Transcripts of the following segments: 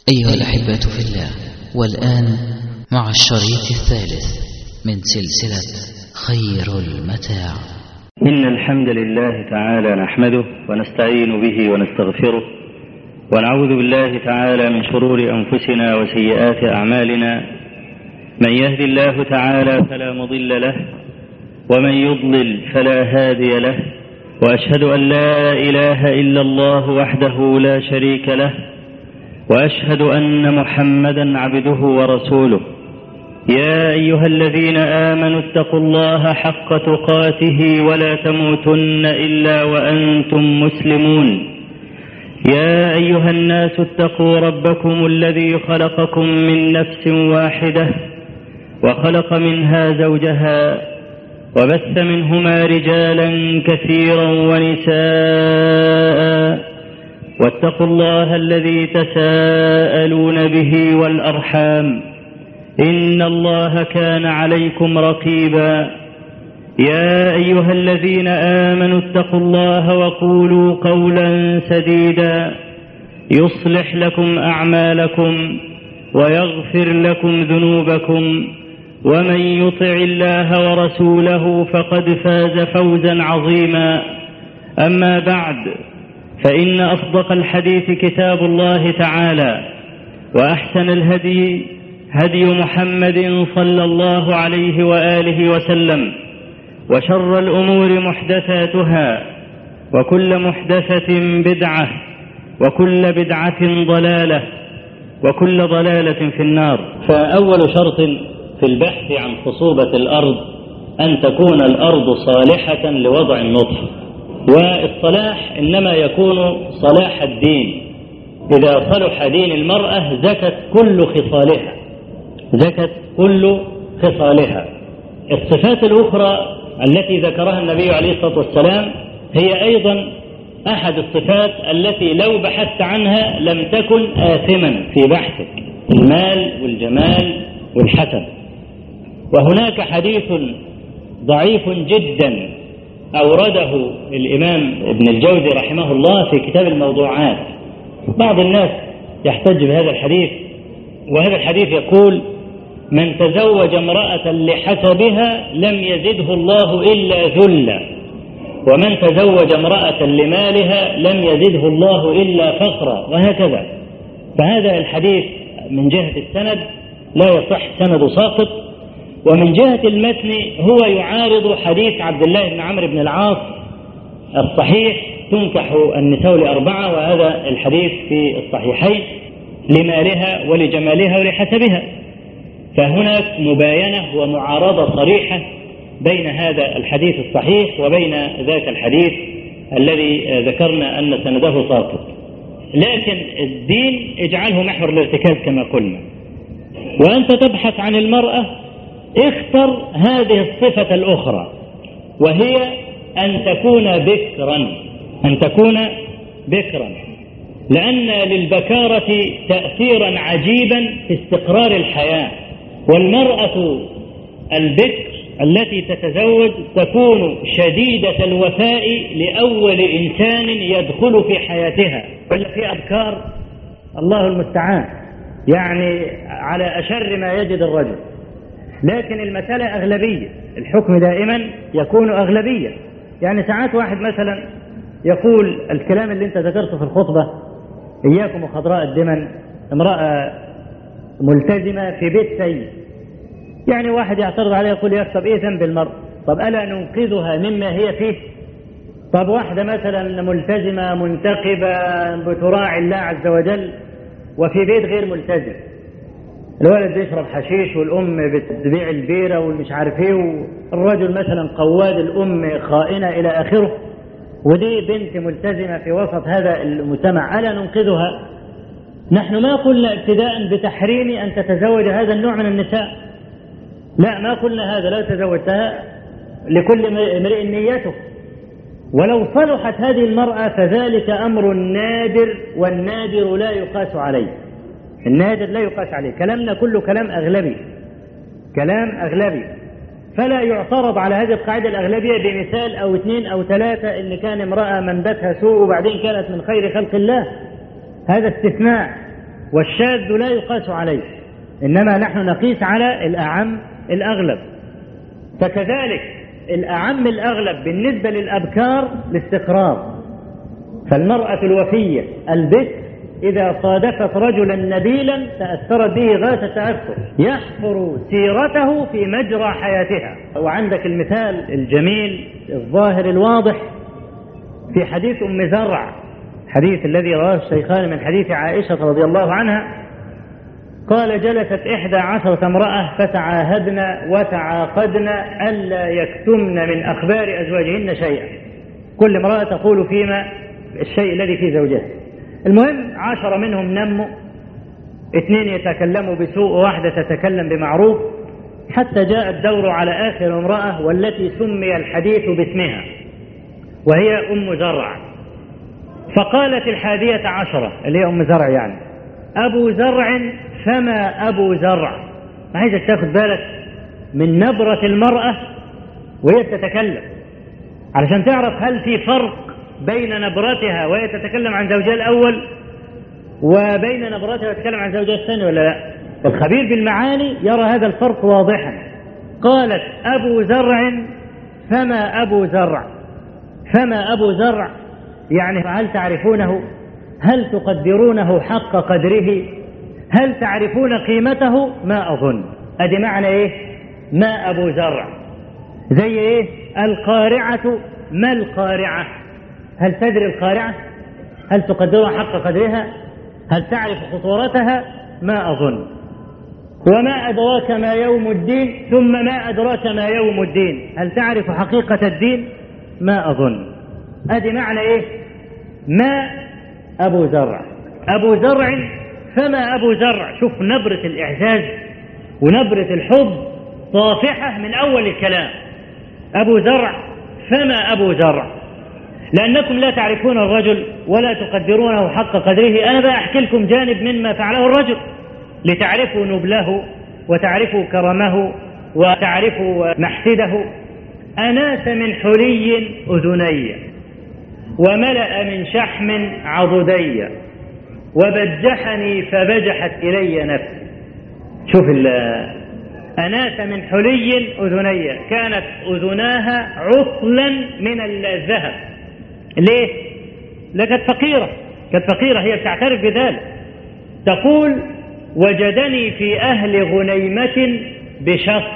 أيها الأحبة في الله والآن مع الشريط الثالث من سلسلة خير المتاع إن الحمد لله تعالى نحمده ونستعين به ونستغفره ونعوذ بالله تعالى من شرور أنفسنا وسيئات أعمالنا من يهد الله تعالى فلا مضل له ومن يضلل فلا هادي له وأشهد أن لا إله إلا الله وحده لا شريك له واشهد ان محمدا عبده ورسوله يا ايها الذين امنوا اتقوا الله حق تقاته ولا تموتن الا وانتم مسلمون يا ايها الناس اتقوا ربكم الذي خلقكم من نفس واحده وخلق منها زوجها وبث منهما رجالا كثيرا ونساء واتقوا الله الذي تساءلون به والارحام ان الله كان عليكم رقيبا يا ايها الذين امنوا اتقوا الله وقولوا قولا سديدا يصلح لكم اعمالكم ويغفر لكم ذنوبكم ومن يطع الله ورسوله فقد فاز فوزا عظيما اما بعد فإن أصدق الحديث كتاب الله تعالى وأحسن الهدي هدي محمد صلى الله عليه وآله وسلم وشر الأمور محدثاتها وكل محدثة بدعة وكل بدعة ضلالة وكل ضلالة في النار فأول شرط في البحث عن خصوبة الأرض أن تكون الأرض صالحة لوضع النطف والصلاح إنما يكون صلاح الدين إذا صلح دين المرأة زكت كل خصالها زكت كل خصالها الصفات الأخرى التي ذكرها النبي عليه الصلاة والسلام هي أيضا أحد الصفات التي لو بحثت عنها لم تكن آثما في بحثك المال والجمال والحسن وهناك حديث ضعيف جدا أورده الإمام ابن الجوزي رحمه الله في كتاب الموضوعات بعض الناس يحتج بهذا الحديث وهذا الحديث يقول من تزوج امرأة لحسبها لم يزده الله إلا ذلا ومن تزوج امرأة لمالها لم يزده الله إلا فقرا وهكذا فهذا الحديث من جهة السند لا يصح سند ساقط ومن جهة المتن هو يعارض حديث عبد الله بن عمرو بن العاص الصحيح تنكح النساء لأربعة وهذا الحديث في الصحيحين لمالها ولجمالها ولحسبها فهناك مباينة ومعارضة صريحة بين هذا الحديث الصحيح وبين ذاك الحديث الذي ذكرنا أن سنده ساقط لكن الدين اجعله محور الارتكاز كما قلنا وأنت تبحث عن المرأة اختر هذه الصفة الأخرى وهي أن تكون بكرا أن تكون بكرا لأن للبكارة تأثيرا عجيبا في استقرار الحياة والمرأة البكر التي تتزوج تكون شديدة الوفاء لأول إنسان يدخل في حياتها ولا في أبكار الله المستعان يعني على أشر ما يجد الرجل لكن المسألة أغلبية الحكم دائما يكون أغلبية يعني ساعات واحد مثلا يقول الكلام اللي انت ذكرته في الخطبة إياكم وخضراء الدمن امرأة ملتزمة في بيت سيد يعني واحد يعترض عليه يقول يا طب ايه ذنب المرأة طب ألا ننقذها مما هي فيه طب واحدة مثلا ملتزمة منتقبة بتراعي الله عز وجل وفي بيت غير ملتزم الولد بيشرب حشيش والام بتبيع البيره والمش عارف ايه والرجل مثلا قواد الام خائنه الى اخره ودي بنت ملتزمه في وسط هذا المجتمع الا ننقذها؟ نحن ما قلنا ابتداء بتحريم ان تتزوج هذا النوع من النساء لا ما قلنا هذا لو تزوجتها لكل امرئ نيته ولو صلحت هذه المرأة فذلك أمر نادر والنادر لا يقاس عليه النادر لا يقاس عليه كلامنا كله كلام أغلبي كلام أغلبي فلا يعترض على هذه القاعدة الأغلبية بمثال أو اثنين أو ثلاثة إن كان امرأة منبتها سوء وبعدين كانت من خير خلق الله هذا استثناء والشاذ لا يقاس عليه إنما نحن نقيس على الأعم الأغلب فكذلك الأعم الأغلب بالنسبة للأبكار الاستقرار فالمرأة الوفية البكر إذا صادفت رجلا نبيلا تأثرت به غاية التأثر يحفر سيرته في مجرى حياتها وعندك المثال الجميل الظاهر الواضح في حديث أم زرع حديث الذي رواه الشيخان من حديث عائشة رضي الله عنها قال جلست إحدى عشرة امرأة فتعاهدن وتعاقدن ألا يكتمن من أخبار أزواجهن شيئا كل امرأة تقول فيما الشيء الذي في زوجها المهم عشرة منهم نموا اثنين يتكلموا بسوء وواحدة تتكلم بمعروف حتى جاء الدور على آخر امرأة والتي سمي الحديث باسمها وهي أم زرع فقالت الحادية عشرة اللي هي أم زرع يعني أبو زرع فما أبو زرع عايزك تاخد بالك من نبرة المرأة وهي بتتكلم علشان تعرف هل في فرق بين نبرتها وهي تتكلم عن زوجها الأول وبين نبرتها وتتكلم عن زوجها الثاني ولا لا الخبير بالمعاني يرى هذا الفرق واضحا قالت أبو زرع فما أبو زرع فما أبو زرع يعني هل تعرفونه هل تقدرونه حق قدره هل تعرفون قيمته ما أظن أدي معنى إيه ما أبو زرع زي إيه القارعة ما القارعة هل تدري القارعة هل تقدرها حق قدرها هل تعرف خطورتها ما أظن وما أدراك ما يوم الدين ثم ما أدراك ما يوم الدين هل تعرف حقيقة الدين ما أظن أدي معنى إيه ما أبو زرع أبو زرع فما أبو زرع شوف نبرة الإعزاز ونبرة الحب طافحة من أول الكلام أبو زرع فما أبو زرع لأنكم لا تعرفون الرجل ولا تقدرونه حق قدره أنا بقى أحكي لكم جانب مما فعله الرجل لتعرفوا نبله وتعرفوا كرمه وتعرفوا محسده أناس من حلي أذني وملأ من شحم عضدي وبجحني فبجحت إلي نفسي شوف أناس من حلي أذني كانت أذناها عطلا من الذهب ليه؟ لا كانت فقيرة كانت فقيرة هي بتعترف بذلك تقول وجدني في أهل غنيمة بشط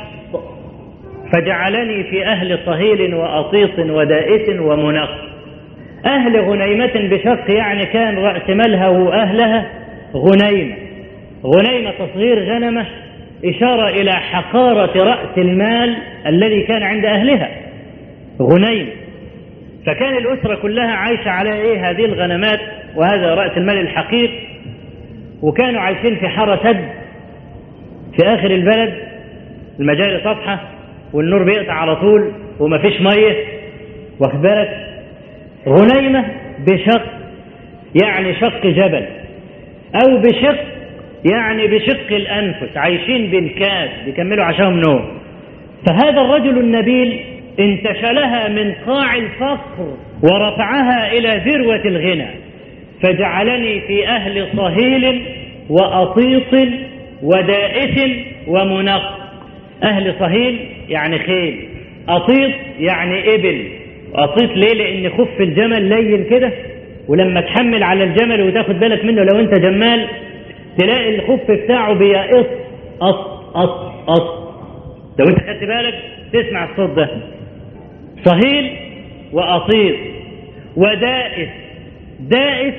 فجعلني في أهل صهيل وأطيط ودائس ومنق أهل غنيمة بشق يعني كان رأس مالها وأهلها غنيمة غنيمة تصغير غنمة إشارة إلى حقارة رأس المال الذي كان عند أهلها غنيمة فكان الأسرة كلها عايشة على إيه هذه الغنمات وهذا رأس المال الحقير وكانوا عايشين في حارة سد في آخر البلد المجاري سطحة والنور بيقطع على طول ومفيش مية واخد بالك غنيمة بشق يعني شق جبل أو بشق يعني بشق الأنفس عايشين بالكاد بيكملوا عشانهم نوم فهذا الرجل النبيل انتشلها من قاع الفقر ورفعها إلى ذروة الغنى فجعلني في أهل صهيل وأطيط ودائس ومنق أهل صهيل يعني خيل أطيط يعني إبل أطيط ليه لأن خف الجمل لين كده ولما تحمل على الجمل وتاخد بالك منه لو أنت جمال تلاقي الخف بتاعه بيقص قص قص قص لو أنت خدت بالك تسمع الصوت ده صهيل وأطيط ودائس دائس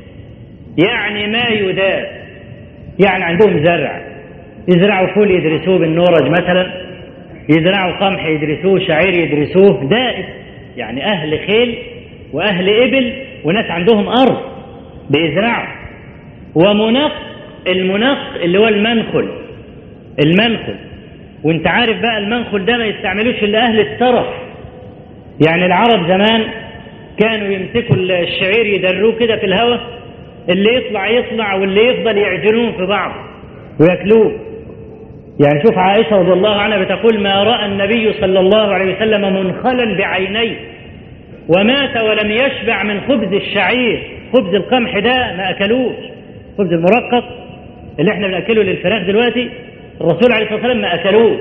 يعني ما يداس يعني عندهم زرع يزرعوا فول يدرسوه بالنورج مثلا يزرعوا قمح يدرسوه شعير يدرسوه دائس يعني أهل خيل وأهل إبل وناس عندهم أرض بيزرعوا ومنق المنق اللي هو المنخل المنخل وانت عارف بقى المنخل ده ما يستعملوش الا اهل الترف يعني العرب زمان كانوا يمسكوا الشعير يدروه كده في الهواء اللي يطلع يطلع واللي يفضل يعجنوه في بعض وياكلوه يعني شوف عائشة رضي الله عنها بتقول ما رأى النبي صلى الله عليه وسلم منخلا بعينيه ومات ولم يشبع من خبز الشعير خبز القمح ده ما أكلوش خبز المرقق اللي احنا بناكله للفراخ دلوقتي الرسول عليه الصلاه والسلام ما اكلوش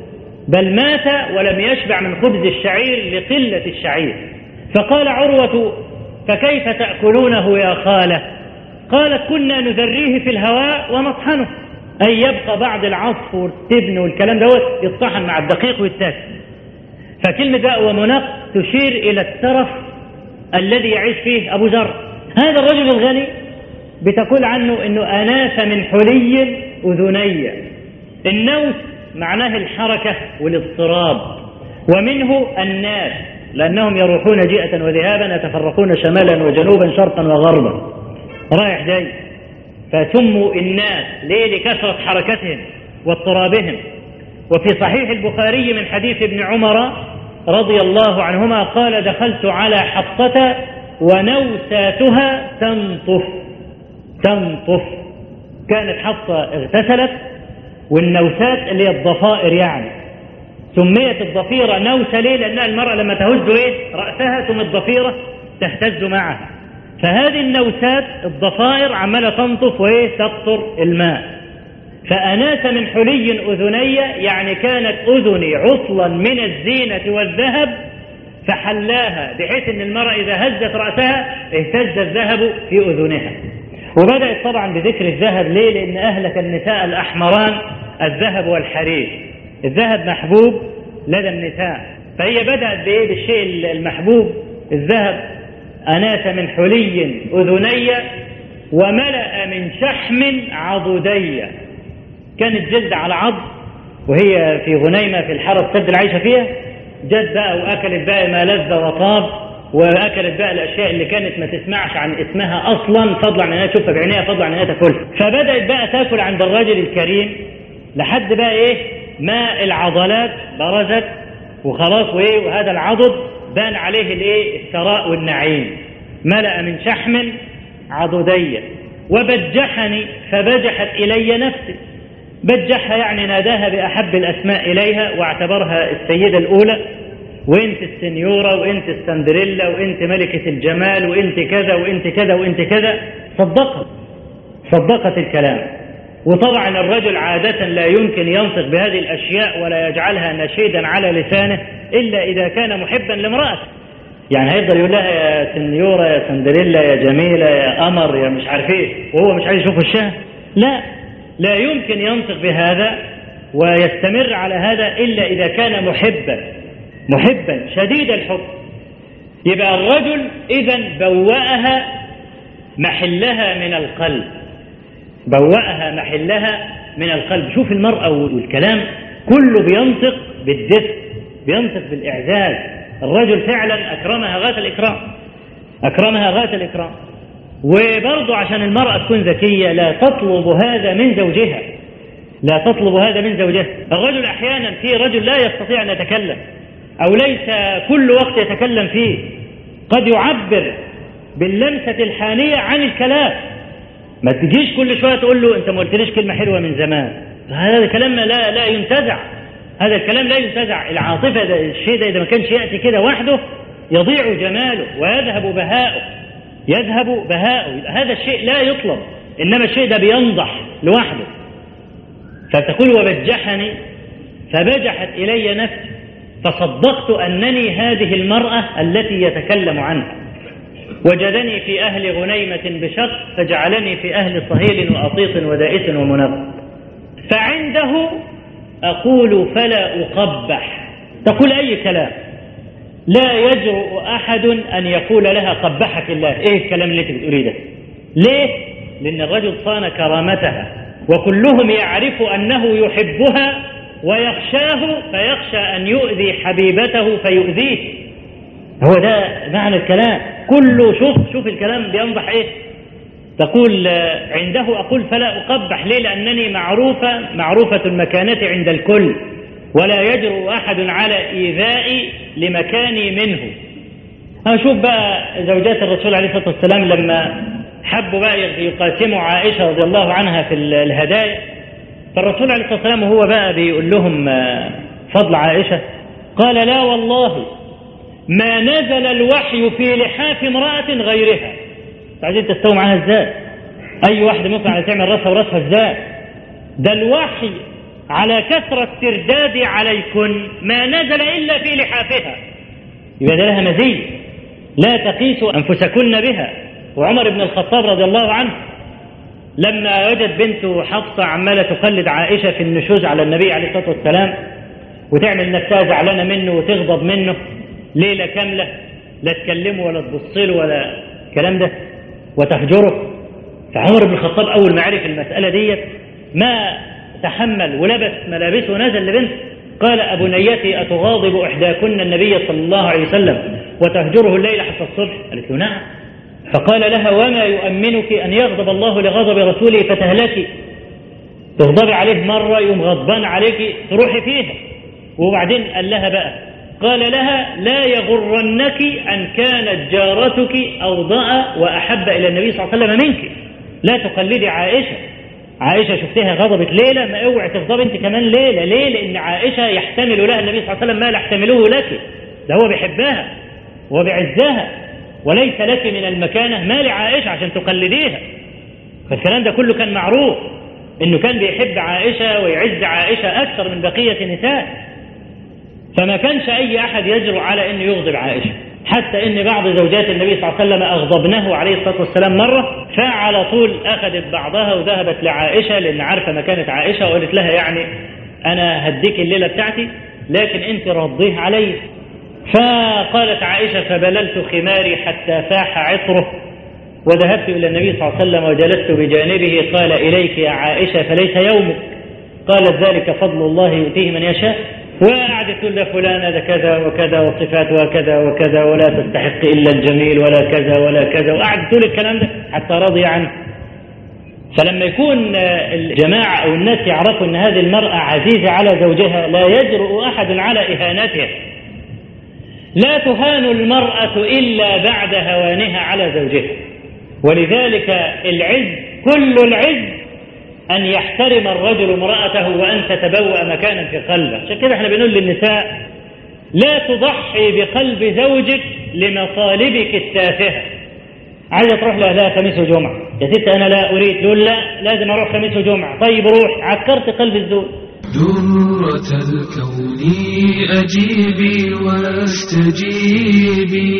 بل مات ولم يشبع من خبز الشعير لقله الشعير فقال عروه فكيف تاكلونه يا خاله قالت كنا نذريه في الهواء ونطحنه اي يبقى بعد العصف والتبن والكلام دوت يطحن مع الدقيق والتاكل فكلمه بقى ومنق تشير الى الترف الذي يعيش فيه ابو ذر هذا الرجل الغني بتقول عنه انه اناس من حلي اذني النوس معناه الحركه والاضطراب ومنه الناس لانهم يروحون جئه وذهابا يتفرقون شمالا وجنوبا شرقا وغربا رايح جاي فسموا الناس ليه لكثره حركتهم واضطرابهم وفي صحيح البخاري من حديث ابن عمر رضي الله عنهما قال دخلت على حفصه ونوساتها تنطف تنطف كانت حفصة اغتسلت والنوسات اللي هي الضفائر يعني سميت الضفيرة نوسة ليه لأنها المرأة لما تهز إيه رأسها ثم الضفيرة تهتز معها فهذه النوسات الضفائر عمالة تنطف وإيه تقطر الماء فأناس من حلي أذني يعني كانت أذني عطلا من الزينة والذهب فحلاها بحيث ان المرأة إذا هزت رأسها اهتز الذهب في أذنها وبدأت طبعا بذكر الذهب ليه؟ لأن أهلك النساء الأحمران الذهب والحرير الذهب محبوب لدى النساء فهي بدأت بإيه؟ بالشيء المحبوب الذهب أناس من حلي أذني وملأ من شحم عضدي كانت جلد على عض وهي في غنيمة في الحارة السد العايشة فيها جت بقى واكلت بقى ما لذ وطاب واكلت بقى الاشياء اللي كانت ما تسمعش عن اسمها اصلا فضلا عن انها تشوفها بعينيها فضلا عن انها تاكلها فبدات بقى تاكل عند الرجل الكريم لحد بقى ايه ما العضلات برزت وخلاص وايه وهذا العضد بان عليه الايه الثراء والنعيم ملأ من شحم عضدي وبجحني فبجحت الي نفسي بجحها يعني ناداها بأحب الأسماء إليها واعتبرها السيدة الأولى وانت السنيورة وانت السندريلا وانت ملكة الجمال وانت كذا وانت كذا وانت كذا صدقت صدقت الكلام وطبعا الرجل عادة لا يمكن ينطق بهذه الأشياء ولا يجعلها نشيدا على لسانه إلا إذا كان محبا لامرأته يعني هيفضل يقول لها يا سنيورة يا سندريلا يا جميلة يا قمر يا مش عارف ايه وهو مش عايز يشوف وشها لا لا يمكن ينطق بهذا ويستمر على هذا إلا إذا كان محبا محبا شديد الحب يبقى الرجل إذا بوأها محلها من القلب بوأها محلها من القلب شوف المرأة والكلام كله بينطق بالدفء بينطق بالإعزاز الرجل فعلا أكرمها غاية الإكرام أكرمها غاية الإكرام وبرضه عشان المرأة تكون ذكية لا تطلب هذا من زوجها لا تطلب هذا من زوجها الرجل أحيانا في رجل لا يستطيع أن يتكلم أو ليس كل وقت يتكلم فيه قد يعبر باللمسة الحانية عن الكلام ما تجيش كل شوية تقول له أنت ما قلتليش كلمة حلوة من زمان هذا الكلام لا لا ينتزع هذا الكلام لا ينتزع العاطفة ده الشيء ده إذا ما كانش يأتي كده وحده يضيع جماله ويذهب بهاؤه يذهب بهاؤه هذا الشيء لا يطلب إنما الشيء ده بينضح لوحده فتقول وبجحني فبجحت إلي نفسي فصدقت أنني هذه المرأة التي يتكلم عنها وجدني في أهل غنيمة بشق فجعلني في أهل صهيل وأطيط ودائس ومنب فعنده أقول فلا أقبح تقول أي كلام لا يجرؤ أحد أن يقول لها قبحك الله إيه الكلام اللي أنت بتقوليه ده ليه؟ لأن الرجل صان كرامتها وكلهم يعرف أنه يحبها ويخشاه فيخشى أن يؤذي حبيبته فيؤذيه هو ده معنى الكلام كله شوف شوف الكلام بينضح ايه تقول عنده أقول فلا أقبح ليه لأنني معروفة معروفة المكانة عند الكل ولا يجرؤ أحد على إيذائي لمكاني منه أشوف بقى زوجات الرسول عليه الصلاة والسلام لما حبوا بقى يقاسموا عائشة رضي الله عنها في الهدايا فالرسول عليه الصلاة والسلام وهو بقى بيقول لهم فضل عائشة قال لا والله ما نزل الوحي في لحاف امرأة غيرها عايزين تستووا معاها ازاي أي واحدة ممكن على تعمل راسها وراسها ازاي ده الوحي على كثرة ترداد عليكن ما نزل إلا في لحافها يبقى ده لها مزيد لا تقيسوا أنفسكن بها وعمر بن الخطاب رضي الله عنه لما وجد بنته حفصة عمالة تقلد عائشة في النشوز على النبي عليه الصلاة والسلام وتعمل نفسها زعلانة منه وتغضب منه ليلة كاملة لا تكلمه ولا تبص له ولا الكلام ده وتهجره فعمر بن الخطاب أول ما عرف المسألة ديت ما تحمل ولبس ملابسه ونزل لبنته قال أبنيتي أتغاضب إحداكن النبي صلى الله عليه وسلم وتهجره الليل حتى الصبح قالت له نعم فقال لها وما يؤمنك أن يغضب الله لغضب رسوله فتهلكي تغضبي عليه مرة يوم غضبان عليك تروحي فيها وبعدين قال لها بقى قال لها لا يغرنك أن كانت جارتك أوضأ وأحب إلى النبي صلى الله عليه وسلم منك لا تقلدي عائشة عائشة شفتها غضبت ليلة ما اوعي تغضبي انت كمان ليلة ليه لأن عائشة يحتمل لها النبي صلى الله عليه وسلم ما لا يحتمله لك ده هو بيحبها وبيعزها وليس لك من المكانة ما لعائشة عشان تقلديها فالكلام ده كله كان معروف انه كان بيحب عائشة ويعز عائشة اكثر من بقية النساء فما كانش اي احد يجرؤ على انه يغضب عائشة حتى ان بعض زوجات النبي صلى الله عليه وسلم اغضبنه عليه الصلاة والسلام مرة فعلى طول اخذت بعضها وذهبت لعائشة لان عارفة مكانة عائشة وقالت لها يعني انا هديك الليلة بتاعتي لكن انت رضيه علي فقالت عائشة فبللت خماري حتى فاح عطره وذهبت إلى النبي صلى الله عليه وسلم وجلست بجانبه قال إليك يا عائشة فليس يومك قالت ذلك فضل الله يؤتيه من يشاء وقعدت تقول له فلانة ده كذا وكذا وصفاتها كذا وكذا ولا تستحق إلا الجميل ولا كذا ولا كذا وقعدت تقول الكلام ده حتى رضي عنه فلما يكون الجماعة أو الناس يعرفوا أن هذه المرأة عزيزة على زوجها لا يجرؤ أحد على إهانتها لا تهان المرأة إلا بعد هوانها على زوجها ولذلك العز كل العز أن يحترم الرجل امرأته وأن تتبوأ مكانا في قلبه عشان كده احنا بنقول للنساء لا تضحي بقلب زوجك لمطالبك التافهة عايزة تروح لها لا خميس وجمعة يا ست أنا لا أريد تقول لا لازم أروح خميس وجمعة طيب روح عكرت قلب الزوج درة الكون أجيبي واستجيبي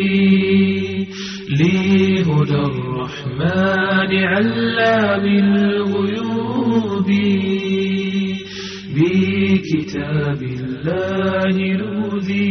لهدى الرحمن علام الغيوب بكتاب الله نوذي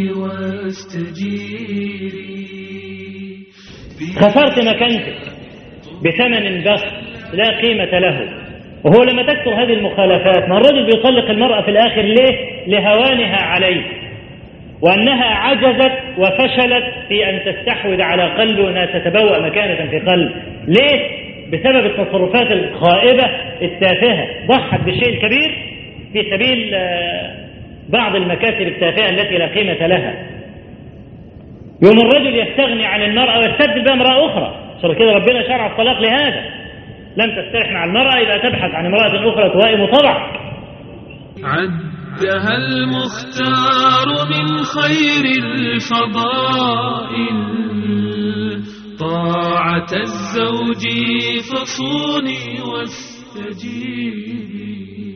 واستجيري خسرت مكانتك بثمن بخس لا قيمة له وهو لما تكثر هذه المخالفات ما الرجل بيطلق المرأة في الآخر ليه لهوانها عليه وأنها عجزت وفشلت في أن تستحوذ على قلبه وأنها تتبوأ مكانة في قلب ليه بسبب التصرفات الخائبة التافهة ضحت بالشيء الكبير في سبيل بعض المكاسب التافهة التي لا قيمة لها يوم الرجل يستغني عن المرأة ويستبدل بها امرأة أخرى عشان كده ربنا شرع الطلاق لهذا لم تسترح مع المرأة يبقى تبحث عن امرأة أخرى توائم طبعك عدها المختار من خير الفضائل طاعة الزوج فصوني واستجيبي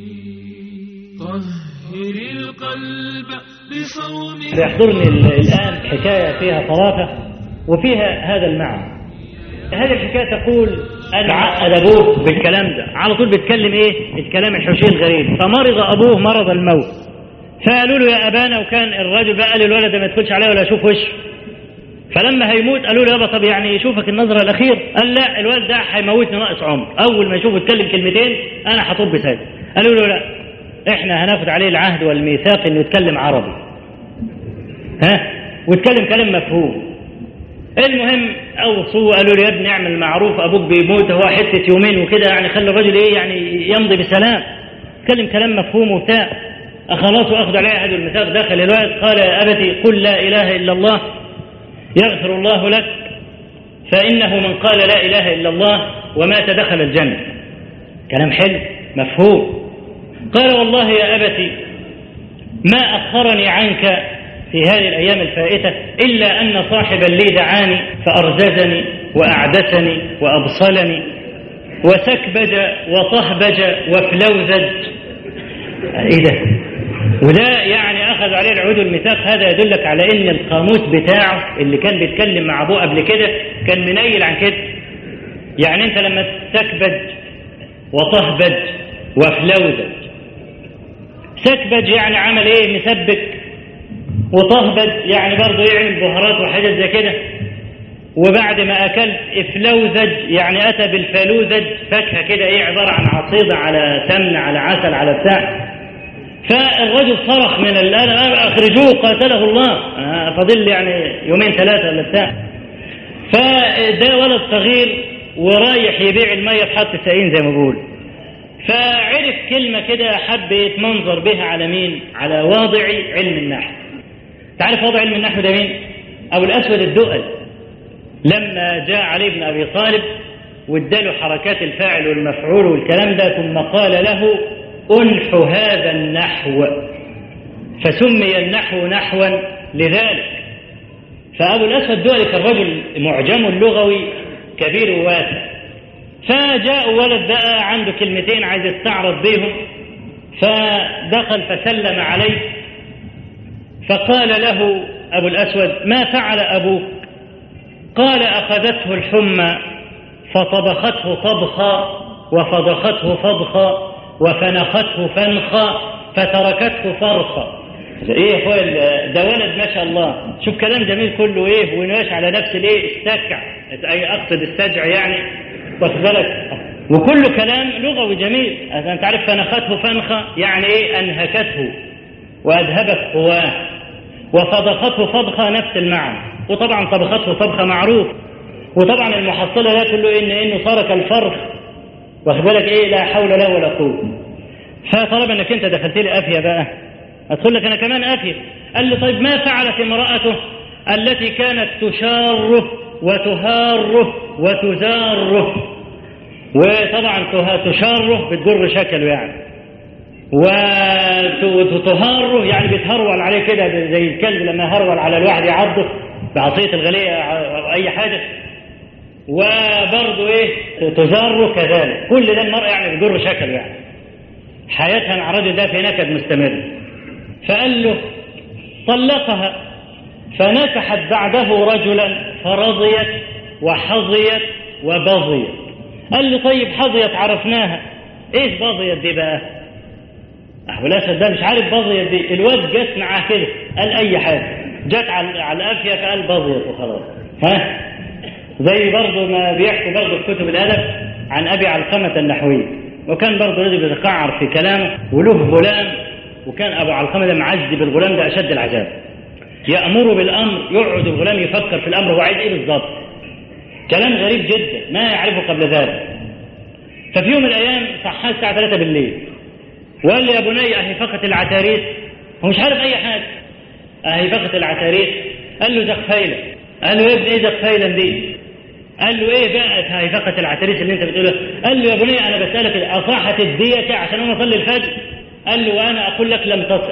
طهري القلب بصوم يحضرني الآن حكاية فيها طرافة وفيها هذا المعنى هذه الحكاية تقول أنا عقد أبوه بالكلام ده على طول بيتكلم إيه الكلام الحوشي الغريب فمرض أبوه مرض الموت فقالوا له يا أبانا وكان الراجل بقى قال الولد ما يدخلش عليه ولا يشوف وشه فلما هيموت قالوا له يابا طب يعني يشوفك النظرة الأخير قال لا الولد ده هيموتني ناقص عمر أول ما يشوفه يتكلم كلمتين أنا هطب ساجد قالوا له لا إحنا هناخد عليه العهد والميثاق إنه يتكلم عربي ها ويتكلم كلام مفهوم المهم اوصوا قالوا له يا ابني اعمل معروف ابوك بيموت هو حته يومين وكده يعني خلي الراجل ايه يعني يمضي بسلام اتكلم كلام مفهوم وبتاع خلاص واخذ عليه عهد الميثاق دخل الولد قال يا ابتي قل لا اله الا الله يغفر الله لك فانه من قال لا اله الا الله ومات دخل الجنه كلام حلو مفهوم قال والله يا ابتي ما اخرني عنك في هذه الأيام الفائتة إلا أن صاحبا لي دعاني فأرززني وأعدسني وأبصلني وسكبج وطهبج وفلوذج ايه ده وده يعني اخذ عليه العهود والميثاق هذا يدلك على ان القاموس بتاعه اللي كان بيتكلم مع ابوه قبل كده كان منيل عن كده يعني انت لما تسكبج وطهبج وفلوذج سكبج يعني عمل ايه مسبك وطهبج يعني برضه يعمل بهارات وحاجات زي كده وبعد ما اكلت افلوذج يعني اتى بالفلوذج فاكهه كده ايه عباره عن عصيده على سمن على عسل على بتاع فالرجل صرخ من الآن اخرجوه قاتله الله آه، فضل يعني يومين ثلاثه ولا بتاع فده ولد صغير ورايح يبيع الميه في حط ساقين زي ما بقول فعرف كلمة كده حب يتمنظر بها على مين؟ على واضع علم النحو. تعرف واضع علم النحو ده مين؟ أبو الأسود الدؤل. لما جاء علي بن أبي طالب واداله حركات الفاعل والمفعول والكلام ده ثم قال له أنح هذا النحو فسمي النحو نحوا لذلك فأبو الأسود الدؤلي كان رجل معجم لغوي كبير وواسع فجاء ولد بقى عنده كلمتين عايز يستعرض بيهم فدخل فسلم عليه فقال له أبو الأسود ما فعل أبوك قال أخذته الحمى فطبخته طبخا وفضخته فضخا وفنخته فنخا فتركته فرخا ايه يا اخويا ده ولد ما شاء الله شوف كلام جميل كله ايه وماشي على نفس الايه السكع اي اقصد السجع يعني واخد بالك وكل كلام لغوي جميل انت عارف فنخته فنخه يعني ايه انهكته واذهبت قواه وفضخته فضخه نفس المعنى وطبعا طبخته طبخه معروف وطبعا المحصله ده كله ان انه صار كالفرخ واخد بالك ايه لا حول له ولا قوه فطالما انك انت دخلت لي افيه بقى ادخل لك انا كمان افيه قال لي طيب ما فعلت امراته التي كانت تشاره وتهاره وتزاره وطبعا تشاره بتجر شكله يعني وتهاره يعني بتهرول عليه كده زي الكلب لما يهرول على الواحد يعضه بعصية الغلية أو أي حاجة وبرضه إيه تزاره كذلك كل ده المرأة يعني بتجر شكله يعني حياتها مع الراجل ده في نكد مستمر فقال له طلقها فنكحت بعده رجلا فرضيت وحظيت وبضيت قال لي طيب حظيت عرفناها ايه بضيت دي بقى ابو الاسد ده مش عارف بضيت دي الواد جت معاه كده قال اي حاجه جت على على الافيه فقال بضيت وخلاص ها زي برضه ما بيحكوا برضه في كتب الادب عن ابي علقمه النحوي وكان برضه رجل بيتقعر في كلامه وله غلام وكان ابو علقمه ده معذب الغلام ده اشد العذاب يأمره بالأمر يقعد الغلام يفكر في الأمر هو عايز إيه بالظبط كلام غريب جدا ما يعرفه قبل ذلك ففي يوم من الأيام صحاه الساعة 3 بالليل وقال لي يا بني أهي فقط العتاريس هو مش عارف أي حاجة أهي فقط العتاريس قال له زقفيلة قال له يا ابني إيه زقفيلة دي قال له ايه بقى هاي فقط العتاريس اللي انت بتقوله قال له يا بني انا بسالك اصحت الدية عشان انا اصلي الفجر قال له وانا اقول لك لم تصح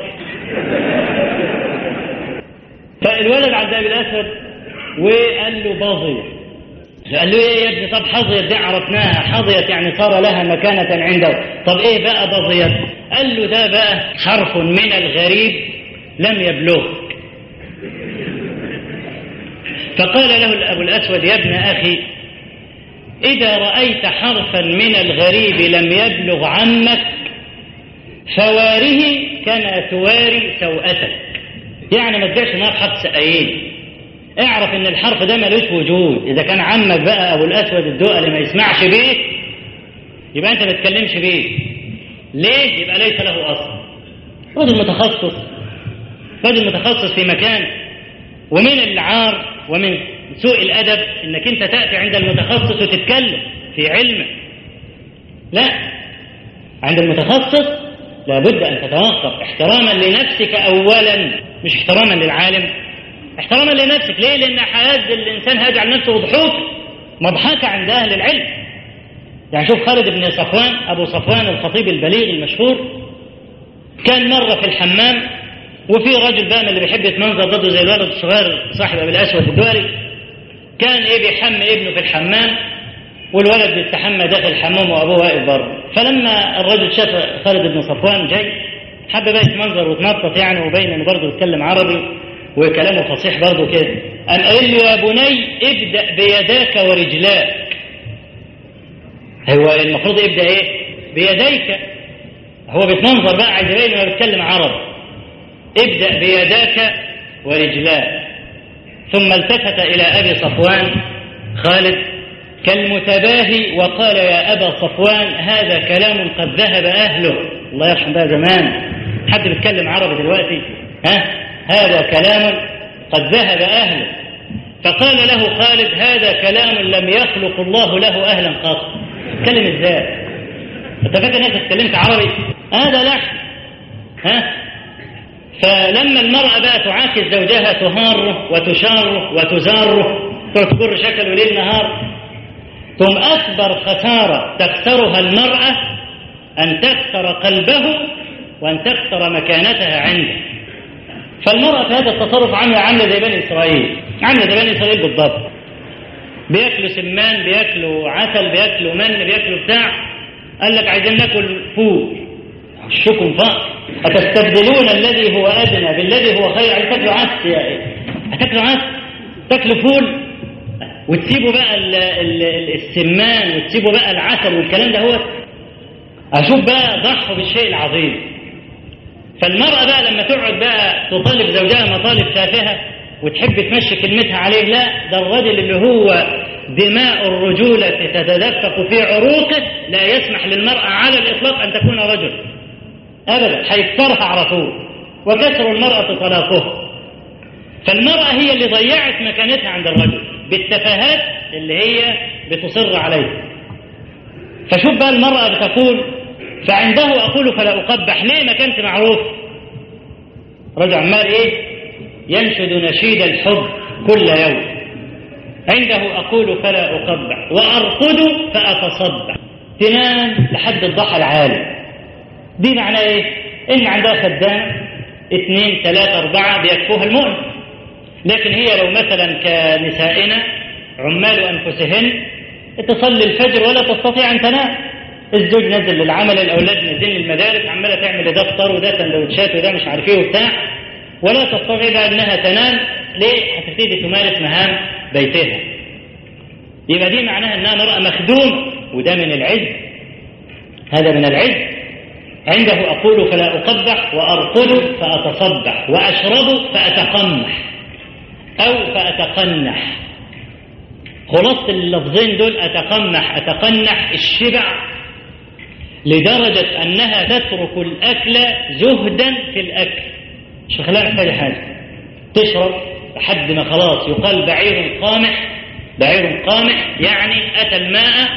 فالولد عند ابي الاسود وقال له باظية قال له ايه يا ابني طب حظيت دي عرفناها حظيت يعني صار لها مكانة عنده طب ايه بقى باظيت قال له ده بقى حرف من الغريب لم يبلغ فقال له ابو الاسود يا ابن اخي اذا رايت حرفا من الغريب لم يبلغ عمك فواره كما تواري سوءتك يعني ما تبيعش نار حرف سقايين اعرف ان الحرف ده ملوش وجود اذا كان عمك بقى ابو الاسود الدؤلي ما يسمعش بيه يبقى انت ما تتكلمش بيه ليه يبقى ليس له اصل رجل متخصص رجل متخصص في مكان ومن العار ومن سوء الادب انك انت تاتي عند المتخصص وتتكلم في علمه لا عند المتخصص لابد ان تتوقف احتراما لنفسك اولا مش احتراما للعالم احتراما لنفسك ليه لان حياة الانسان هيجعل نفسه ضحوك مضحكة عند اهل العلم يعني شوف خالد بن صفوان ابو صفوان الخطيب البليغ المشهور كان مرة في الحمام وفي رجل بقى من اللي بيحب يتمنظر ضده زي الولد الصغير صاحب ابي الاسود الدوري كان ايه بيحمي ابنه في الحمام والولد بيستحمى داخل الحمام وابوه واقف بره فلما الرجل شاف خالد بن صفوان جاي حب بقى يتمنظر ويتنطط يعني وبين انه برضه بيتكلم عربي وكلامه فصيح برضه كده قام قال له يا بني ابدا بيداك ورجلاك هو المفروض يبدا ايه بيديك هو بيتمنظر بقى عايز يبين انه بيتكلم عربي ابدا بيداك ورجلاك ثم التفت الى ابي صفوان خالد كالمتباهي وقال يا ابا صفوان هذا كلام قد ذهب اهله الله يرحم بقى زمان حد بيتكلم عربي دلوقتي ها هذا كلام قد ذهب اهله فقال له خالد هذا كلام لم يخلق الله له اهلا قط اتكلم ازاي انت فاكر انك اتكلمت عربي هذا لحن ها فلما المرأة بقى تعاكس زوجها تهاره وتشاره وتزاره تجر شكله ليل نهار ثم أكبر خسارة تخسرها المرأة أن تخسر قلبه وأن تخسر مكانتها عنده فالمرأة في هذا التصرف عاملة عاملة زي بني إسرائيل عاملة زي بني إسرائيل بالضبط بياكلوا سمان بياكلوا عسل بياكلوا من بياكلوا بتاع قال لك عايزين ناكل فول شكم فقر أتستبدلون الذي هو أدنى بالذي هو خير عايز تاكلوا عدس يا إيه هتاكلوا عدس تاكلوا فول وتسيبوا بقى ال ال ال السمان وتسيبوا بقى العسل والكلام ده هو أشوف بقى ضحوا بالشيء العظيم فالمرأة بقى لما تقعد بقى تطالب زوجها مطالب تافهة وتحب تمشي كلمتها عليه لا ده الرجل اللي هو دماء الرجولة تتدفق في عروقه لا يسمح للمرأة على الإطلاق أن تكون رجل أبدا هيكسرها على طول وكسر المرأة طلاقه فالمرأة هي اللي ضيعت مكانتها عند الرجل بالتفاهات اللي هي بتصر عليها فشوف بقى المرأة بتقول فعنده أقول فلا أقبح ليه ما كانت معروف رجل عمال إيه ينشد نشيد الحب كل يوم عنده أقول فلا أقبح وأرقد فأتصبح تنام لحد الضحى العالي دي معناه إيه إن عندها خدام اثنين ثلاثة أربعة بيكفوها المؤمن لكن هي لو مثلا كنسائنا عمال أنفسهن تصلي الفجر ولا تستطيع أن تنام الزوج نزل للعمل الأولاد نازلين للمدارس عمالة تعمل ده فطار وده سندوتشات وده مش عارف ايه وبتاع ولا تستطيع بقى انها تنام ليه؟ هتبتدي تمارس مهام بيتها يبقى دي معناها انها امرأة مخدومة وده من العز هذا من العز عنده أقول فلا أقبح وأرقد فأتصبح وأشرب فأتقمح أو فأتقنح خلاصة اللفظين دول أتقمح أتقنح الشبع لدرجة أنها تترك الأكل زهدا في الأكل مش مخليها محتاجة حاجة تشرب لحد ما خلاص يقال بعير قامح بعير قامح يعني أتى الماء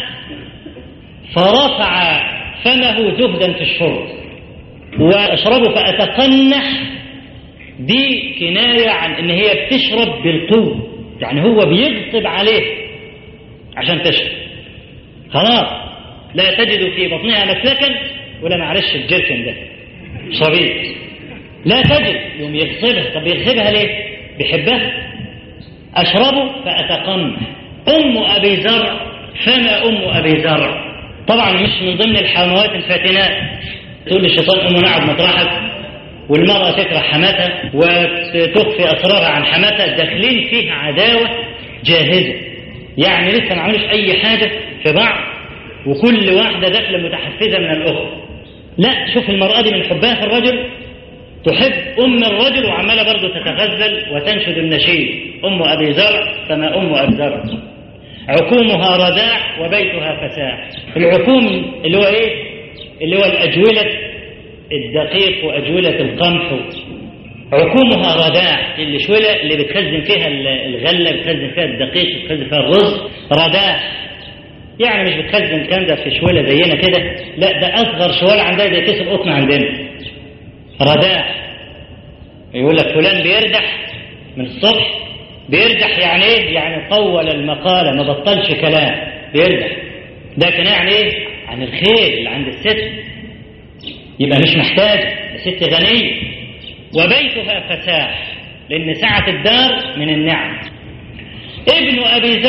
فرفع فمه زهدا في الشرب وأشرب فأتقنح دي كناية عن إن هي بتشرب بالقوة يعني هو بيغصب عليه عشان تشرب خلاص لا تجد في بطنها مسلكا ولا معلش الجركن ده صبيت لا تجد يوم يغصبها طب يغصبها ليه بيحبها أشرب فأتقمح أم أبي زرع فما أم أبي زرع طبعا مش من ضمن الحموات الفاتنات تقول للشيطان أم نعد مطرحك والمرأة تكره حماتها وتخفي أسرارها عن حماتها داخلين فيها عداوة جاهزة يعني لسه ما عملوش أي حاجة في بعض وكل واحدة داخلة متحفزة من الأخرى لا شوف المرأة دي من حبها في الرجل تحب أم الرجل وعمالة برضه تتغزل وتنشد النشيد أم أبي زرع فما أم أبي زرع عكومها رداع وبيتها فساح العكوم اللي هو إيه اللي هو الأجولة الدقيق وأجولة القمح عكومها رداع الشولة اللي بتخزن فيها الغلة بتخزن فيها الدقيق بتخزن فيها الرز رداع يعني مش بتخزن كنزة في شوالة زينا كده لا ده أصغر شوالة عندها زي كيس القطن عندنا رداع يقول لك فلان بيردح من الصبح بيردح يعني ايه يعني طول المقالة ما بطلش كلام بيردح ده كان يعني ايه عن الخير اللي عند الست يبقى مش محتاج ست غنية وبيتها فساح لأن سعة الدار من النعم ابن أبي زرع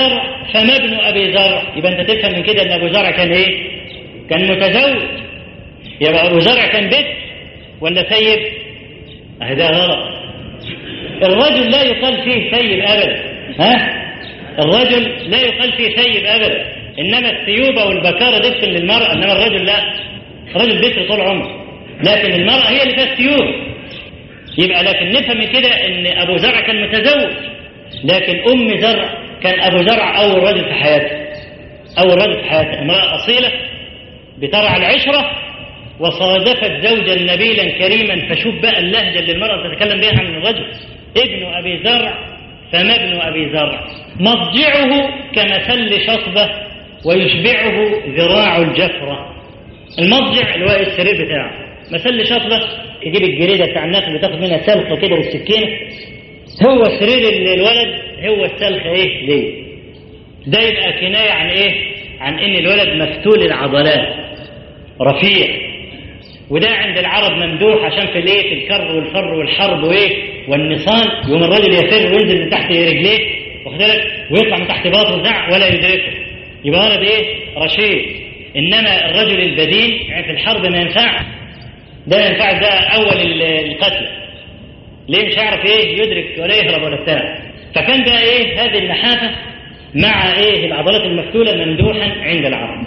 فما ابن ابي زرع يبقى انت تفهم من كده ان ابو زرع كان ايه كان متزوج يبقى ابو زرع كان بيت ولا سيب اه ده غلط الرجل لا يقال فيه سيب ابدا ها الرجل لا يقال فيه سيب ابدا انما الثيوبه والبكاره دفن للمراه انما الرجل لا الرجل بيكر طول عمره لكن المراه هي اللي فيها الثيوب يبقى لكن نفهم من كده ان ابو زرع كان متزوج لكن ام زرع كان ابو زرع اول رجل في حياته اول رجل في حياته امراه اصيله بترعى العشره وصادفت زوجا نبيلا كريما فشوف بقى اللهجه اللي المراه تتكلم بها عن الرجل ابن ابي زرع فما ابن ابي زرع مضجعه كمثل شصبه ويشبعه ذراع الجفره المضجع اللي هو السرير بتاعه مثل شصبه يجيب الجريده بتاع الناس اللي تاخد منها سلخه كده بالسكينه هو سرير الولد هو السلخه ايه دي ده يبقى كنايه عن ايه عن ان الولد مفتول العضلات رفيع وده عند العرب ممدوح عشان في الايه في الكر والفر والحرب وايه والنصال يقوم الراجل يفر وينزل من تحت رجليه واخد بالك ويطلع من تحت باطه وزع ولا يدركه يبقى ولد ايه رشيد انما الرجل البدين يعني في الحرب ما ينفعش ده ما ينفعش ده اول القتل ليه مش هيعرف ايه يدرك ولا يهرب ولا بتاع فكان بقى ايه هذه النحافه مع ايه العضلات المفتوله ممدوحا عند العرب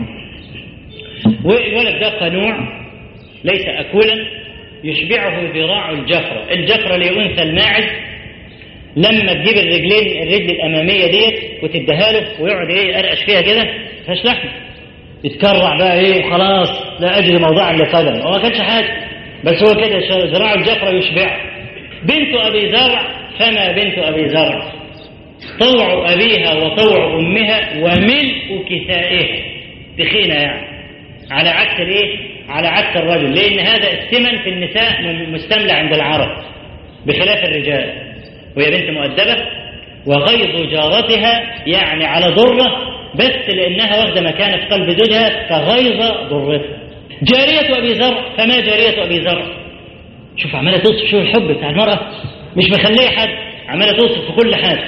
والولد ده قنوع ليس اكولا يشبعه ذراع الجفره الجفره لانثى الماعز لما تجيب الرجلين الرجل الاماميه ديت وتديها له ويقعد ايه يقرقش فيها كده فيهاش لحم يتكرع بقى ايه خلاص لا اجري موضعا لقدم هو ما كانش حاجه بس هو كده ذراع الجفره يشبعه بنت ابي زرع فما بنت ابي زرع طوع ابيها وطوع امها وملء كسائها تخينه يعني على عكس الايه على عكس الرجل لان هذا الثمن في النساء مستملى عند العرب بخلاف الرجال وهي بنت مؤدبه وغيظ جارتها يعني على ضره بس لانها واخده مكانه في قلب زوجها كغيظ ضرتها جاريه ابي زرع فما جاريه ابي زرع شوف عماله توصف شو الحب بتاع المراه مش مخليه حد عماله توصف في كل حاجه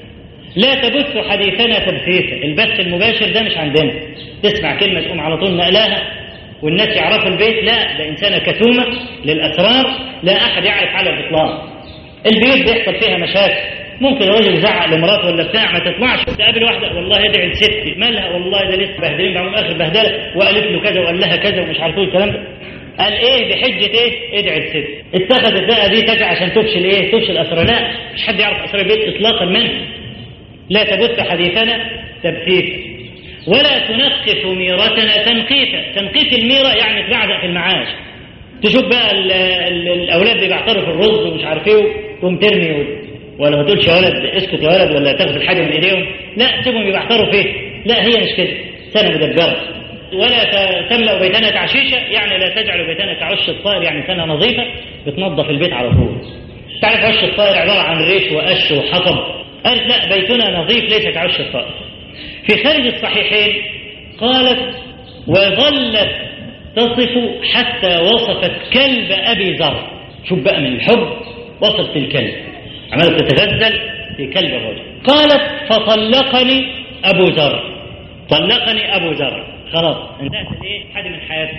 لا تبث حديثنا تبثيثا البث المباشر ده مش عندنا تسمع كلمه تقوم على طول نقلاها والناس يعرفوا البيت لا ده انسانه كتومه للاسرار لا احد يعرف على الاطلاق البيوت بيحصل فيها مشاكل ممكن الراجل يزعق لمراته ولا بتاع ما تطلعش تقابل واحده والله ادعي لستي مالها والله ده لسه بهدلين بعمل اخر بهدله وقالت له كذا وقال لها كذا ومش عارف ايه الكلام ده قال ايه بحجه ايه ادعي لستي اتخذت بقى دي تجع عشان تفشل ايه تفشل اسرار لا مش حد يعرف اسرار البيت اطلاقا منه لا تبث حديثنا تبثيثا ولا تنقف ميرتنا تنقيفا تنقيف الميره يعني تبعزق في المعاش تشوف بقى ال ال الاولاد بيبعتروا في الرز ومش عارف ايه تقوم ترمي ولا ما تقولش يا ولد اسكت يا ولد ولا تاخد الحاجه من ايديهم لا سيبهم يبعتروا فيه لا هي مش كده سنه مدبره ولا تملا بيتنا تعشيشه يعني لا تجعل بيتنا كعش الطائر يعني سنه نظيفه بتنظف البيت على طول تعرف عش الطائر عباره عن ريش وقش وحطب قالت لا بيتنا نظيف ليس كعش الطائر في خارج الصحيحين قالت وظلت تصف حتى وصفت كلب ابي ذر شوف بقى من الحب وصفت الكلب عملت تتغزل في كلب الرجل قالت فطلقني ابو ذر طلقني ابو ذر خلاص انتهت الايه حاجه من حياتي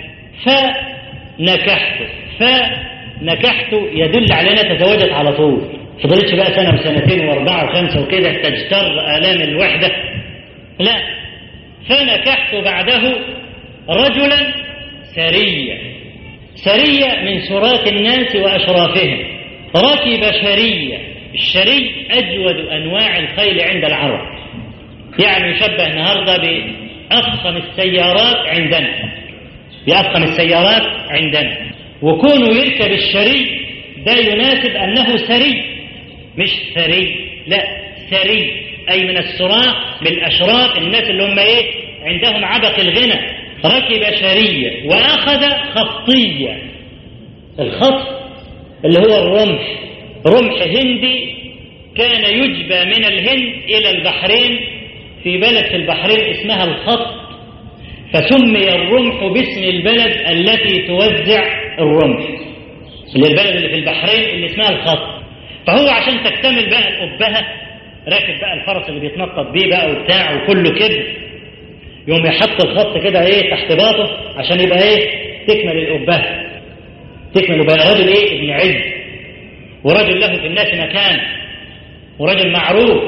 فنكحته فنكحته يدل على انها تزوجت على طول فضلتش بقى سنه وسنتين واربعه وخمسه وكده تجتر الام الوحده لا فنكحت بعده رجلا سريا سرية من سرات الناس وأشرافهم ركب شرية الشري أجود أنواع الخيل عند العرب يعني يشبه النهاردة بأفخم السيارات عندنا بأفخم السيارات عندنا وكونه يركب الشري ده يناسب أنه سري مش ثري لا سري أي من السراء من الأشراف الناس اللي هم إيه عندهم عبق الغنى ركب شرية وأخذ خطية الخط اللي هو الرمح رمح هندي كان يجبى من الهند إلى البحرين في بلد في البحرين اسمها الخط فسمي الرمح باسم البلد التي توزع الرمح اللي البلد اللي في البحرين اللي اسمها الخط فهو عشان تكتمل بقى الأبهة راكب بقى الفرس اللي بيتنطط بيه بقى وبتاع وكله كده يوم يحط الخط كده ايه تحت باطه عشان يبقى ايه تكمل الأبهة تكمل بقى رجل ايه ابن عز ورجل له في الناس مكان ورجل معروف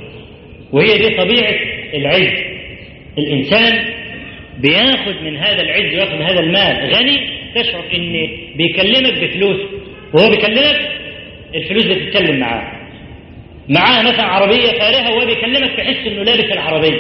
وهي دي طبيعة العز الإنسان بياخد من هذا العز وياخد من هذا المال غني تشعر ان بيكلمك بفلوس وهو بيكلمك الفلوس بتتكلم معاه معاه مثلا عربية فارهة وهو بيكلمك تحس انه لابس العربية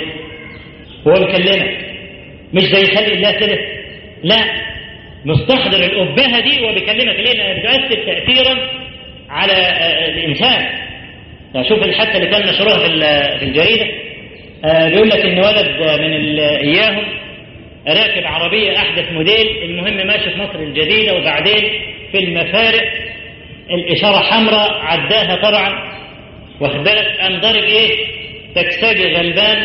وهو بيكلمك مش زي خلق الله كده لا مستحضر الأبهة دي وهو بيكلمك ليه لأنها بتؤثر تأثيرا على الإنسان شوف الحادثة اللي كان مشروع في الجريدة بيقول لك إن ولد من إياهم راكب عربية أحدث موديل المهم ماشي في مصر الجديدة وبعدين في المفارق الإشارة حمراء عداها طبعا واخد بالك قام ضارب إيه تكساجي غلبان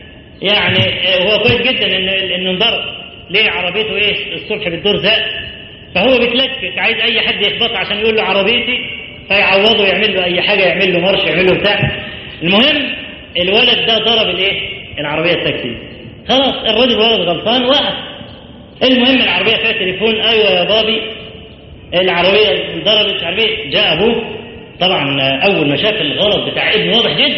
يعني هو كويس جدا إن إنه انضرب ليه عربيته إيه الصبح بتدور زق فهو بيتلكك عايز أي حد يخبط عشان يقول له عربيتي فيعوضه يعمل له أي حاجة يعمل له مرش يعمل له بتاع المهم الولد ده ضرب الإيه العربية التاكسي خلاص الراجل ولد غلطان وقف المهم العربية فيها تليفون أيوة يا بابي العربية ضربت مش عارف ايه جاء أبوه طبعا أول ما شاف الغلط بتاع ابنه واضح جدا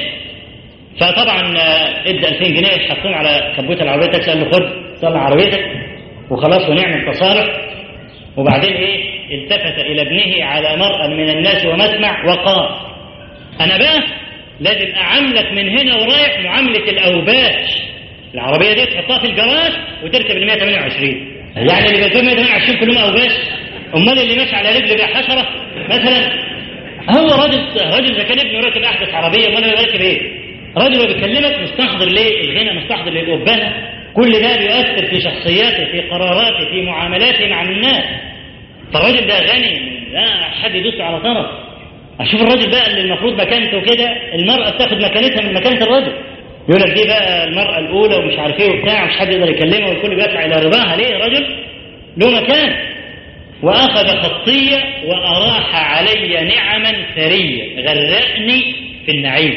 فطبعا ادى 2000 جنيه حطهم على كبوت العربية تاكسي قال له خد صلح عربيتك وخلاص ونعمل تصالح وبعدين ايه التفت إلى ابنه على مرأى من الناس ومسمع وقال أنا بقى لازم أعاملك من هنا ورايح معاملة الأوباش العربية دي تحطها في الجراج وتركب ال 128 يعني اللي بيركب 128 كلهم أوباش أمال اللي ماشي على رجل بقى حشرة مثلا هو راجل راجل إذا كان ابنه راكب أحدث عربية أمال هو راكب إيه؟ راجل هو بيكلمك مستحضر ليه الغنى مستحضر للأبهة كل ده بيؤثر في شخصياته في قراراته في معاملاته مع الناس فالراجل ده غني لا حد يدوس على طرف اشوف الراجل بقى اللي المفروض مكانته كده المرأة تاخد مكانتها من مكانة الراجل يقول لك دي بقى المرأة الأولى ومش عارف ايه وبتاع مش حد يقدر يكلمها والكل بيسعى إلى رضاها ليه الرجل له مكان وأخذ خطية وأراح علي نعما ثرية غرقني في النعيم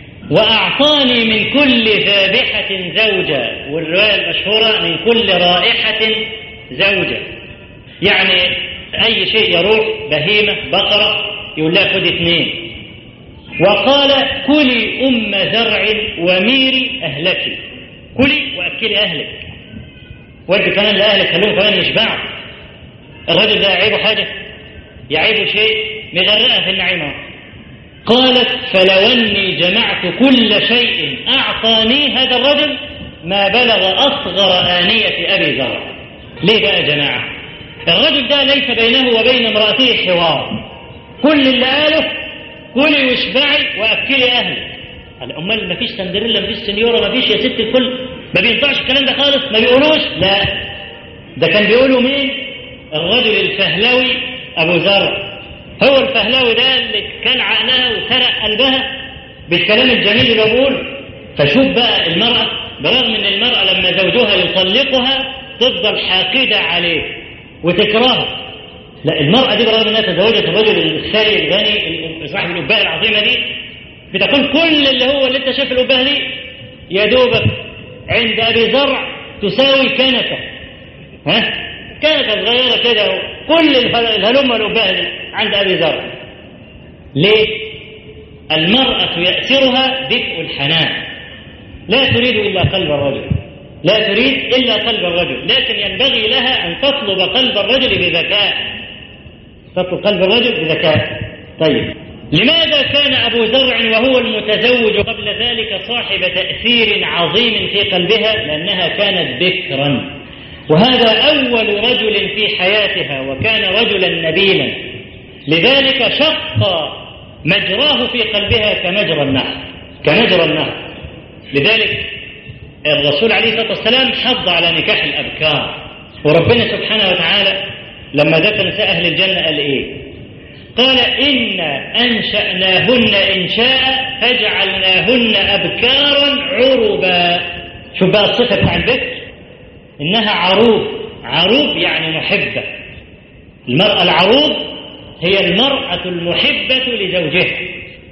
وأعطاني من كل ذابحة زوجة والرواية المشهورة من كل رائحة زوجة يعني أي شيء يروح بهيمة بقرة يقول لها خد اثنين وقال كلي أم زرع وميري أهلك كلي وأكلي أهلك ودي كمان لأهلك خلوهم كمان يشبعوا الرجل ده يعيبه حاجة يعيبه شيء مغرقها في النعيمة قالت فلو أني جمعت كل شيء أعطاني هذا الرجل ما بلغ أصغر آنية أبي زرع ليه بقى يا جماعة الرجل ده ليس بينه وبين امرأته حوار كل اللي قاله كلي واشبعي واكلي اهلك قال امال ما فيش سندريلا ما فيش سنيوره ما فيش يا ست الكل ما بينفعش الكلام ده خالص ما بيقولوش لا ده كان بيقولوا مين الرجل الفهلوي ابو زرع هو الفهلوي ده اللي كان عقلها وسرق قلبها بالكلام الجميل اللي بقوله فشوف بقى المرأة برغم ان المرأة لما زوجها يطلقها تفضل حاقدة عليه وتكرهه لا المرأة دي برغم انها تزوجت الرجل الثري الغني صاحب الأبهة العظيمة دي بتقول كل اللي هو اللي انت شايف الأبهة دي يا دوبك عند أبي زرع تساوي كنكة ها كنكة صغيرة كده كل الهلمة الأبهة دي عند أبي زرع ليه؟ المرأة يأسرها دفء الحنان لا تريد إلا قلب الرجل لا تريد إلا قلب الرجل لكن ينبغي لها أن تطلب قلب الرجل بذكاء تطلب قلب الرجل بذكاء طيب لماذا كان أبو زرع وهو المتزوج قبل ذلك صاحب تأثير عظيم في قلبها لأنها كانت بكرا وهذا أول رجل في حياتها وكان رجلا نبيلا لذلك شق مجراه في قلبها كمجرى النهر كمجرى النهر لذلك الرسول عليه الصلاة والسلام حض على نكاح الأبكار وربنا سبحانه وتعالى لما ذكر نساء أهل الجنة قال إيه قال إنا أنشأناهن إنشاء فجعلناهن أبكارا عربا شوف بقى الصفة بتاع البكر إنها عروب عروب يعني محبة المرأة العروب هي المرأة المحبة لزوجها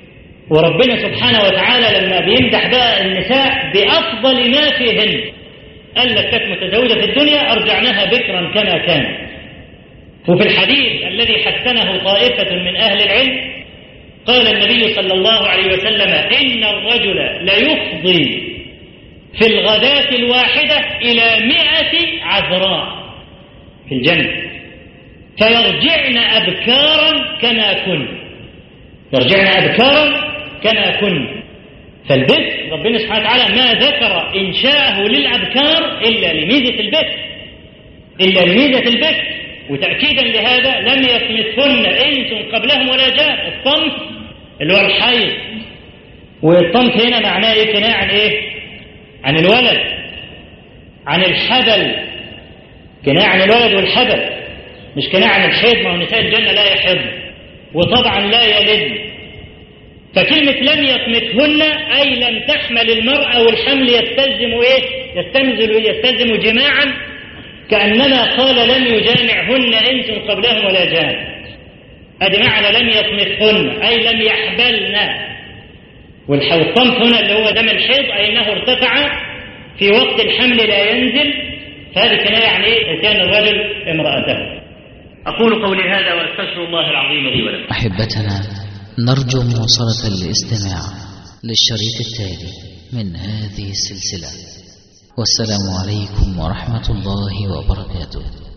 وربنا سبحانه وتعالى لما بيمدح بقى النساء بأفضل ما فيهن قال لك كانت متزوجة في الدنيا أرجعناها بكرا كما كانت وفي الحديث الذي حسنه طائفة من أهل العلم قال النبي صلى الله عليه وسلم إن الرجل ليفضي في الغداة الواحدة إلى مئة عذراء في الجنة فيرجعن أبكارا كما كن يرجعن أبكارا كما كن فالبكر ربنا سبحانه وتعالى ما ذكر إنشاءه للأبكار إلا لميزة البكر إلا لميزة البكر وتأكيدا لهذا لم يصمتهن إنس قبلهم ولا جان الصمت اللي هو الحيض والصمت هنا معناه إيه كناية عن إيه؟ عن الولد عن الحبل كناية عن الولد والحبل مش كناية عن الحيض ما هو نساء الجنة لا يحضن وطبعا لا يلدن فكلمة لم يصمتهن أي لم تحمل المرأة والحمل يستلزم إيه؟ يستنزل يستلزم جماعا كأنما قال لم يجامعهن إنس قبلهم ولا جان هذا معنى لم يصمتهن أي لم يحبلن والصمت هنا اللي هو دم الحيض أي أنه ارتفع في وقت الحمل لا ينزل فهذه كناية عن إيه؟ كان الرجل امرأته أقول قولي هذا وأستغفر الله العظيم لي ولكم أحبتنا نرجو مواصلة الاستماع للشريط التالي من هذه السلسلة والسلام عليكم ورحمة الله وبركاته